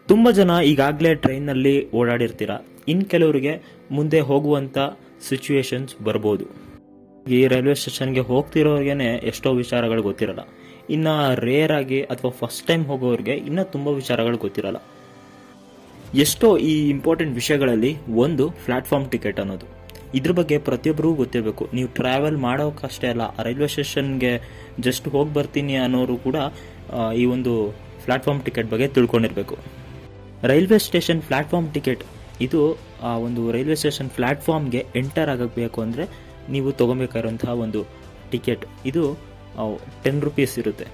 ತುಂಬ ಜನ ಈಗಾಗಲೇ ಟ್ರೈನ್ನಲ್ಲಿ ಓಡಾಡಿರ್ತೀರ ಇನ್ನು ಕೆಲವರಿಗೆ ಮುಂದೆ ಹೋಗುವಂಥ ಸಿಚುವೇಶನ್ಸ್ ಬರ್ಬೋದು ಈ ರೈಲ್ವೆ ಸ್ಟೇಷನ್ಗೆ ಹೋಗ್ತಿರೋರ್ಗೆನೆ ಎಷ್ಟೋ ವಿಚಾರಗಳು ಗೊತ್ತಿರಲ್ಲ ಇನ್ನು ರೇರ್ ಆಗಿ ಅಥವಾ ಫಸ್ಟ್ ಟೈಮ್ ಹೋಗೋರಿಗೆ ಇನ್ನೂ ತುಂಬ ವಿಚಾರಗಳು ಗೊತ್ತಿರಲ್ಲ ಎಷ್ಟೋ ಈ ಇಂಪಾರ್ಟೆಂಟ್ ವಿಷಯಗಳಲ್ಲಿ ಒಂದು ಪ್ಲಾಟ್ಫಾರ್ಮ್ ಟಿಕೆಟ್ ಅನ್ನೋದು ಇದ್ರ ಬಗ್ಗೆ ಪ್ರತಿಯೊಬ್ಬರಿಗೂ ಗೊತ್ತಿರಬೇಕು ನೀವು ಟ್ರಾವೆಲ್ ಮಾಡೋಕ್ಕಷ್ಟೇ ಅಲ್ಲ ರೈಲ್ವೆ ಸ್ಟೇಷನ್ಗೆ ಜಸ್ಟ್ ಹೋಗಿ ಬರ್ತೀನಿ ಅನ್ನೋರು ಕೂಡ ಆ, ಈ ಒಂದು ಪ್ಲಾಟ್ಫಾರ್ಮ್ ಟಿಕೆಟ್ ಬಗ್ಗೆ ತಿಳ್ಕೊಂಡಿರ್ಬೇಕು ರೈಲ್ವೆ ಸ್ಟೇಷನ್ ಪ್ಲಾಟ್ಫಾರ್ಮ್ ಟಿಕೆಟ್ ಇದು ಆ ಒಂದು ರೈಲ್ವೆ ಸ್ಟೇಷನ್ ಪ್ಲಾಟ್ಫಾರ್ಮ್ಗೆ ಎಂಟರ್ ಆಗಬೇಕು ಅಂದರೆ ನೀವು ತೊಗೊಬೇಕಾಗಿರುವಂತಹ ಒಂದು ಟಿಕೆಟ್ ಇದು ಟೆನ್ ರುಪೀಸ್ ಇರುತ್ತೆ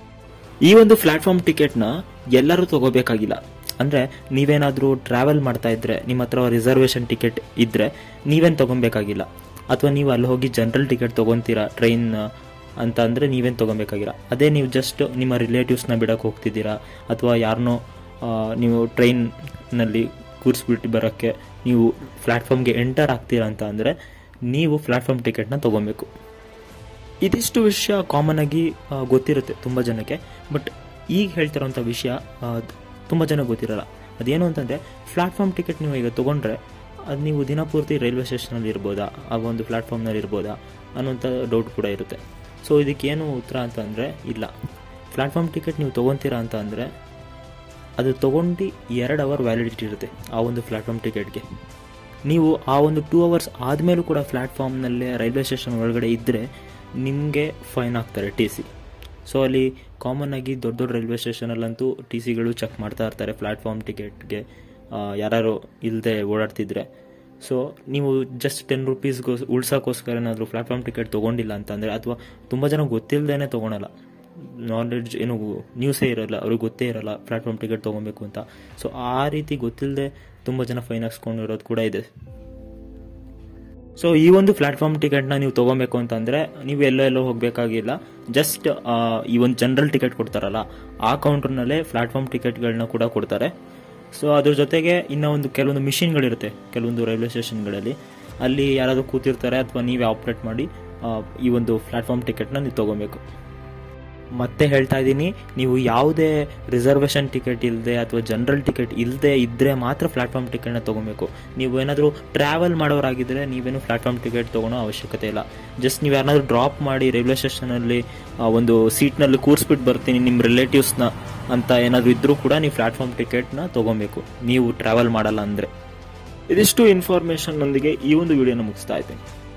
ಈ ಒಂದು ಪ್ಲಾಟ್ಫಾರ್ಮ್ ಟಿಕೆಟ್ನ ಎಲ್ಲರೂ ತಗೋಬೇಕಾಗಿಲ್ಲ ಅಂದರೆ ನೀವೇನಾದರೂ ಟ್ರಾವೆಲ್ ಮಾಡ್ತಾ ಇದ್ರೆ ನಿಮ್ಮ ಹತ್ರ ರಿಸರ್ವೇಷನ್ ಟಿಕೆಟ್ ಇದ್ದರೆ ನೀವೇನು ತೊಗೊಬೇಕಾಗಿಲ್ಲ ಅಥವಾ ನೀವು ಅಲ್ಲಿ ಹೋಗಿ ಜನರಲ್ ಟಿಕೆಟ್ ತೊಗೊತೀರಾ ಟ್ರೈನ್ ಅಂತ ಅಂದರೆ ನೀವೇನು ತೊಗೊಬೇಕಾಗಿಲ್ಲ ಅದೇ ನೀವು ಜಸ್ಟ್ ನಿಮ್ಮ ರಿಲೇಟಿವ್ಸ್ನ ಬಿಡಕ್ಕೆ ಹೋಗ್ತಿದ್ದೀರಾ ಅಥವಾ ಯಾರನ್ನೋ ಆ, ನೀವು ಟ್ರೈನ್ನಲ್ಲಿ ಕೂರಿಸ್ಬಿಟ್ಟು ಬರೋಕ್ಕೆ ನೀವು ಪ್ಲ್ಯಾಟ್ಫಾರ್ಮ್ಗೆ ಎಂಟರ್ ಆಗ್ತೀರಾ ಅಂತ ಅಂದರೆ ನೀವು ಪ್ಲ್ಯಾಟ್ಫಾರ್ಮ್ ಟಿಕೆಟ್ನ ತೊಗೊಬೇಕು ಇದಿಷ್ಟು ವಿಷಯ ಕಾಮನ್ ಆಗಿ ಆ, ಗೊತ್ತಿರುತ್ತೆ ತುಂಬ ಜನಕ್ಕೆ ಬಟ್ ಈಗ ಹೇಳ್ತಿರೋಂಥ ವಿಷಯ ತುಂಬ ಜನ ಗೊತ್ತಿರಲ್ಲ ಅದೇನು ಅಂತಂದರೆ ಪ್ಲಾಟ್ಫಾರ್ಮ್ ಟಿಕೆಟ್ ನೀವು ಈಗ ತೊಗೊಂಡ್ರೆ ಅದು ನೀವು ದಿನಪೂರ್ತಿ ರೈಲ್ವೆ ಸ್ಟೇಷನಲ್ಲಿ ಇರ್ಬೋದಾ ಆ ಒಂದು ಪ್ಲಾಟ್ಫಾರ್ಮ್ನಲ್ಲಿ ಇರ್ಬೋದಾ ಅನ್ನೋಂಥ ಡೌಟ್ ಕೂಡ ಇರುತ್ತೆ ಸೊ ಇದಕ್ಕೇನು ಉತ್ತರ ಅಂತಂದರೆ ಇಲ್ಲ ಪ್ಲಾಟ್ಫಾರ್ಮ್ ಟಿಕೆಟ್ ನೀವು ತೊಗೊತೀರಾ ಅಂತ ಅಂದರೆ ಅದು ತೊಗೊಂಡು ಎರಡು ಅವರ್ ವ್ಯಾಲಿಡಿಟಿ ಇರುತ್ತೆ ಆ ಒಂದು ಪ್ಲಾಟ್ಫಾರ್ಮ್ ಟಿಕೆಟ್ಗೆ ನೀವು ಆ ಒಂದು ಟೂ ಅವರ್ಸ್ ಆದಮೇಲೂ ಕೂಡ ಪ್ಲ್ಯಾಟ್ಫಾರ್ಮ್ನಲ್ಲೇ ರೈಲ್ವೆ ಸ್ಟೇಷನ್ ಒಳಗಡೆ ಇದ್ದರೆ ನಿಮಗೆ ಫೈನ್ ಹಾಕ್ತಾರೆ ಟಿ ಸಿ ಸೊ ಅಲ್ಲಿ ಕಾಮನ್ ಆಗಿ ದೊಡ್ಡ ದೊಡ್ಡ ರೈಲ್ವೆ ಸ್ಟೇಷನಲ್ಲಂತೂ ಟಿ ಸಿಗಳು ಚೆಕ್ ಮಾಡ್ತಾ ಇರ್ತಾರೆ ಪ್ಲ್ಯಾಟ್ಫಾರ್ಮ್ ಟಿಕೆಟ್ಗೆ ಯಾರು ಇಲ್ಲದೆ ಓಡಾಡ್ತಿದ್ರೆ ಸೊ ನೀವು ಜಸ್ಟ್ ಟೆನ್ ರುಪೀಸ್ಗೋ ಉಳ್ಸೋಕ್ಕೋಸ್ಕರ ಏನಾದರೂ ಪ್ಲ್ಯಾಟ್ಫಾರ್ಮ್ ಟಿಕೆಟ್ ತೊಗೊಂಡಿಲ್ಲ ಅಂತಂದರೆ ಅಥವಾ ತುಂಬ ಜನ ಗೊತ್ತಿಲ್ಲದೇ ತೊಗೊಳಲ್ಲ ನಾಲೆಡ್ಜ್ ಏನು ನ್ಯೂಸೇ ಇರಲ್ಲ ಅವ್ರಿಗೆ ಗೊತ್ತೇ ಇರಲ್ಲ ಪ್ಲ್ಯಾಟ್ಫಾರ್ಮ್ ಟಿಕೆಟ್ ತೊಗೊಬೇಕು ಅಂತ ಸೊ ಆ ರೀತಿ ಗೊತ್ತಿಲ್ಲದೆ ತುಂಬ ಜನ ಫೈನ್ ಹಾಕ್ಸ್ಕೊಂಡಿರೋದು ಕೂಡ ಇದೆ ಸೊ ಈ ಒಂದು ಪ್ಲಾಟ್ಫಾರ್ಮ್ ಟಿಕೆಟ್ನ ನೀವು ತೊಗೊಬೇಕು ಅಂತಂದರೆ ನೀವು ಎಲ್ಲೋ ಎಲ್ಲೋ ಹೋಗಬೇಕಾಗಿಲ್ಲ ಜಸ್ಟ್ ಈ ಒಂದು ಜನರಲ್ ಟಿಕೆಟ್ ಕೊಡ್ತಾರಲ್ಲ ಆ ಕೌಂಟರ್ನಲ್ಲೇ ಪ್ಲಾಟ್ಫಾರ್ಮ್ ಟಿಕೆಟ್ಗಳನ್ನ ಕೂಡ ಕೊಡ್ತಾರೆ ಸೊ ಅದ್ರ ಜೊತೆಗೆ ಇನ್ನೂ ಒಂದು ಕೆಲವೊಂದು ಮಿಷಿನ್ಗಳಿರುತ್ತೆ ಕೆಲವೊಂದು ರೈಲ್ವೆ ಸ್ಟೇಷನ್ಗಳಲ್ಲಿ ಅಲ್ಲಿ ಯಾರಾದರೂ ಕೂತಿರ್ತಾರೆ ಅಥವಾ ನೀವೇ ಆಪ್ರೇಟ್ ಮಾಡಿ ಆ, ಈ ಒಂದು ಪ್ಲಾಟ್ಫಾರ್ಮ್ ಟಿಕೆಟ್ನ ನೀವು ತೊಗೊಬೇಕು ಮತ್ತೆ ಹೇಳ್ತಾ ಇದ್ದೀನಿ ನೀವು ಯಾವುದೇ ರಿಸರ್ವೇಷನ್ ಟಿಕೆಟ್ ಇಲ್ಲದೆ ಅಥವಾ ಜನರಲ್ ಟಿಕೆಟ್ ಇಲ್ಲದೆ ಇದ್ದರೆ ಮಾತ್ರ ಪ್ಲಾಟ್ಫಾರ್ಮ್ ಟಿಕೆಟ್ನ ತೊಗೊಬೇಕು ನೀವು ಏನಾದರೂ ಟ್ರಾವೆಲ್ ಮಾಡೋರಾಗಿದ್ದರೆ ನೀವೇನು ಪ್ಲಾಟ್ಫಾರ್ಮ್ ಟಿಕೆಟ್ ತೊಗೊಳೋ ಅವಶ್ಯಕತೆ ಇಲ್ಲ ಜಸ್ಟ್ ನೀವು ಯಾರನ್ನಾದ್ರೂ ಡ್ರಾಪ್ ಮಾಡಿ ರೈಲ್ವೆ ಸ್ಟೇಷನಲ್ಲಿ ಒಂದು ಸೀಟ್ನಲ್ಲಿ ಕೂರಿಸ್ಬಿಟ್ಟು ಬರ್ತೀನಿ ನಿಮ್ಮ ರಿಲೇಟಿವ್ಸ್ನ ಅಂತ ಏನಾದರೂ ಇದ್ದರೂ ಕೂಡ ನೀವು ಪ್ಲಾಟ್ಫಾರ್ಮ್ ಟಿಕೆಟ್ನ ತೊಗೊಬೇಕು ನೀವು ಟ್ರಾವೆಲ್ ಮಾಡಲ್ಲ ಅಂದರೆ ಇದಿಷ್ಟು ಇನ್ಫಾರ್ಮೇಷನ್ನೊಂದಿಗೆ ಈ ಒಂದು ವಿಡಿಯೋನ ಮುಗಿಸ್ತಾ ಇದ್ದೀನಿ